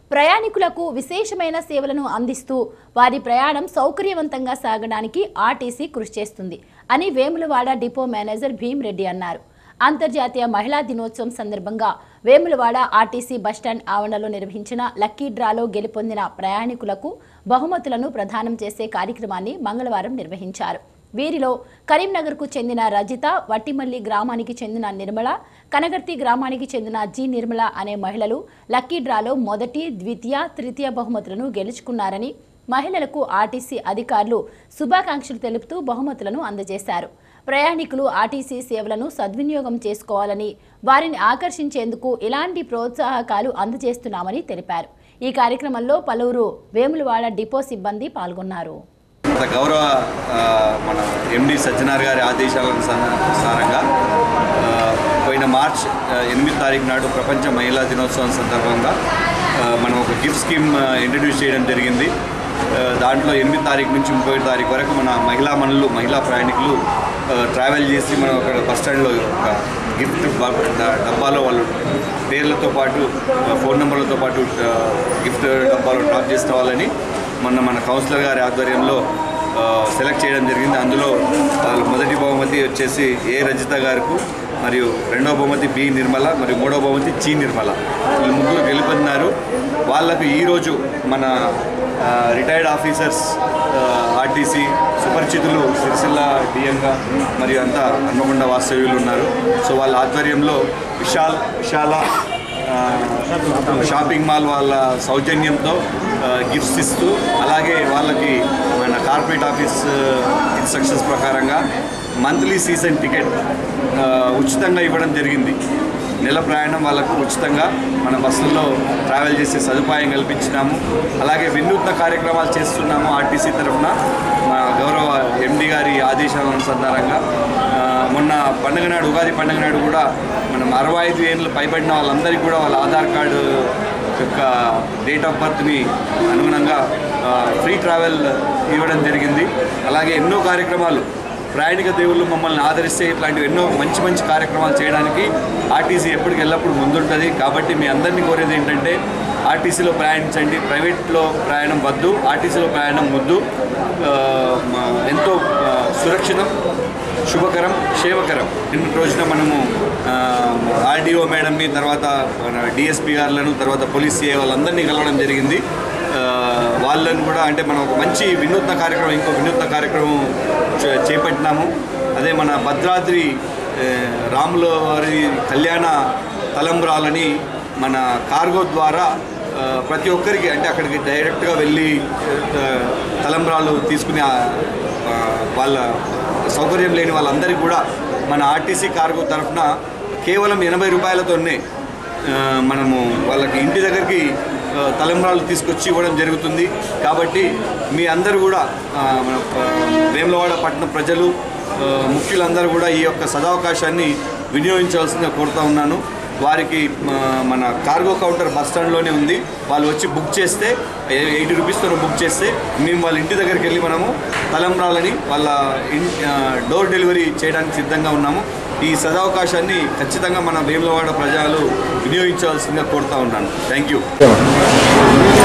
ప్రయాణికులకు విశేషమైన సేవలను అందిస్తూ వారి ప్రయాణం సౌకర్యవంతంగా సాగడానికి ఆర్టీసీ కృషి చేస్తుంది అని వేములవాడ డిపో మేనేజర్ భీమ్రెడ్డి అన్నారు అంతర్జాతీయ మహిళా దినోత్సవం సందర్భంగా వేములవాడ ఆర్టీసీ బస్టాండ్ ఆవరణలో నిర్వహించిన లక్కీ డ్రాలో గెలుపొందిన ప్రయాణికులకు బహుమతులను ప్రదానం చేసే కార్యక్రమాన్ని మంగళవారం నిర్వహించారు వీరిలో కరీంనగర్కు చెందిన రజిత వట్టిమల్లి గ్రామానికి చెందిన నిర్మల కనగర్తి గ్రామానికి చెందిన జి నిర్మల అనే మహిళలు లక్కీ డ్రాలో మొదటి ద్వితీయ తృతీయ బహుమతులను గెలుచుకున్నారని మహిళలకు ఆర్టీసీ అధికారులు శుభాకాంక్షలు తెలుపుతూ బహుమతులను అందజేశారు ప్రయాణికులు ఆర్టీసీ సేవలను సద్వినియోగం చేసుకోవాలని వారిని ఆకర్షించేందుకు ఇలాంటి ప్రోత్సాహకాలు అందజేస్తున్నామని తెలిపారు ఈ కార్యక్రమంలో పలువురు వేములవాడ డిపో సిబ్బంది పాల్గొన్నారు గత గౌరవ ఆ, మన ఎండి సజ్జనార్ గారి ఆదేశాలనుసారంగా ఆ, పోయిన మార్చ్ ఆ, ఎనిమిది తారీఖు నాడు ప్రపంచ మహిళా దినోత్సవం సందర్భంగా ఆ, మనం ఒక గిఫ్ట్ స్కీమ్ ఆ, ఇంట్రడ్యూస్ చేయడం జరిగింది ఆ, దాంట్లో ఎనిమిది తారీఖు నుంచి ముప్పై తారీఖు వరకు మన మహిళా మనులు మహిళా ప్రయాణికులు ఆ, ట్రావెల్ చేసి మనం అక్కడ బస్ స్టాండ్లో ఒక గిఫ్ట్ బ- డ- డబ్బాలో వాళ్ళు పేర్లతో పాటు ఆ, ఫోన్ నెంబర్లతో పాటు ఆ, గిఫ్ట్ డబ్బాలో డ్రాప్ చేసిన వాళ్ళని మొన్న మన కౌన్సిలర్ గారి ఆధ్వర్యంలో ఆ, సెలెక్ట్ చేయడం జరిగింది అందులో వాళ్ళు మొదటి బహుమతి వచ్చేసి ఏ రజిత గారికి మరియు రెండవ బహుమతి బి నిర్మల మరియు మూడవ బహుమతి చి నిర్మల వీళ్ళు ముగ్గురు గెలుపొందినారు వాళ్ళకు ఈరోజు మన రిటైర్డ్ ఆఫీసర్స్ ఆర్టీసీ సుపరిచితులు సిరిసిల్ల డిఎంగా మరియు అంతా హన్మకొండ వాస్తవ్యులు ఉన్నారు సో వాళ్ళ ఆధ్వర్యంలో విశాల్ విశాల ఆ, షాపింగ్ మాల్ వాళ్ళ సౌజన్యంతో ఆ, గిఫ్ట్స్ ఇస్తూ అలాగే వాళ్ళకి మన కార్పొరేట్ ఆఫీస్ ఇన్స్ట్రక్షన్స్ ప్రకారంగా మంత్లీ సీజన్ టికెట్ ఆ, ఉచితంగా ఇవ్వడం జరిగింది నెల ప్రయాణం వాళ్ళకు ఉచితంగా మన బస్సుల్లో ట్రావెల్ చేసే సదుపాయం కల్పించినాము అలాగే వినూత్న కార్యక్రమాలు చేస్తున్నాము ఆర్టీసీ తరఫున మా గౌరవ ఎండి గారి ఆదేశాల అనుసంధానంగా ఆ, మొన్న పండుగ నాడు ఉగాది పండుగ నాడు కూడా మనం అరవై ఐదు ఏళ్ళు పైబడిన వాళ్ళందరికీ కూడా వాళ్ళ ఆధార్ కార్డు యొక్క డేట్ ఆఫ్ బర్త్ని అనుగుణంగా ఆ, ఫ్రీ ట్రావెల్ ఇవ్వడం జరిగింది అలాగే ఎన్నో కార్యక్రమాలు ప్రయాణిక దేవుళ్ళు మమ్మల్ని ఆదరిస్తే ఇట్లాంటివి ఎన్నో మంచి మంచి కార్యక్రమాలు చేయడానికి ఆర్టీసీ ఎప్పటికి ఎల్లప్పుడు ముందుంటుంది కాబట్టి మీ అందరినీ కోరేది ఏంటంటే ఆర్టీసీలో ప్రయాణించండి ప్రైవేట్లో ప్రయాణం వద్దు ఆర్టీసీలో ప్రయాణం వద్దు ఆ, మా- ఎంతో ఆ, సురక్షితం శుభకరం క్షేమకరం నిన్న రోజున మనము ఆర్డీఓ మేడంని తర్వాత మన డిఎస్పీ గారులను తర్వాత పోలీస్ సిఐ వాళ్ళందరినీ కలవడం జరిగింది ఆ, వాళ్ళని కూడా అంటే మనం ఒక మంచి వినూత్న కార్యక్రమం ఇంకో వినూత్న కార్యక్రమం చే- చేపట్టినాము అదే మన భద్రాద్రి ఆ, రాముల వారి కళ్యాణ తలంబ్రాలని మన కార్గో ద్వారా ఆ, ప్రతి ఒక్కరికి అంటే అక్కడికి డైరెక్ట్గా వెళ్ళి ఆ, తలంబ్రాలు తీసుకుని ఆ, ఆ, వాళ్ళ సౌకర్యం లేని వాళ్ళందరికీ కూడా మన ఆర్టీసీ కార్గో తరఫున కేవలం ఎనభై రూపాయలతోనే ఆ, మనము వాళ్ళకి ఇంటి దగ్గరికి ఆ, తలంబ్రాలు తీసుకొచ్చి ఇవ్వడం జరుగుతుంది కాబట్టి మీ అందరూ కూడా ఆ, మన ఆ, వేములవాడ పట్టణ ప్రజలు ఆ, ముఖ్యులందరూ కూడా ఈ యొక్క సదావకాశాన్ని వినియోగించవలసిందిగా కోరుతా ఉన్నాను వారికి ఆ, మన కార్గో కౌంటర్ బస్ స్టాండ్లోనే ఉంది వాళ్ళు వచ్చి బుక్ చేస్తే ఎయిటీ రూపీస్తో బుక్ చేస్తే మేము వాళ్ళ ఇంటి దగ్గరికి వెళ్ళి మనము తలంబ్రాలని వాళ్ళ ఇన్ ఆ, డోర్ డెలివరీ చేయడానికి సిద్ధంగా ఉన్నాము ఈ సదావకాశాన్ని ఖచ్చితంగా మన వేములవాడ ప్రజలు వినియోగించవలసిందిగా కోరుతా ఉన్నాను థ్యాంక్ యూ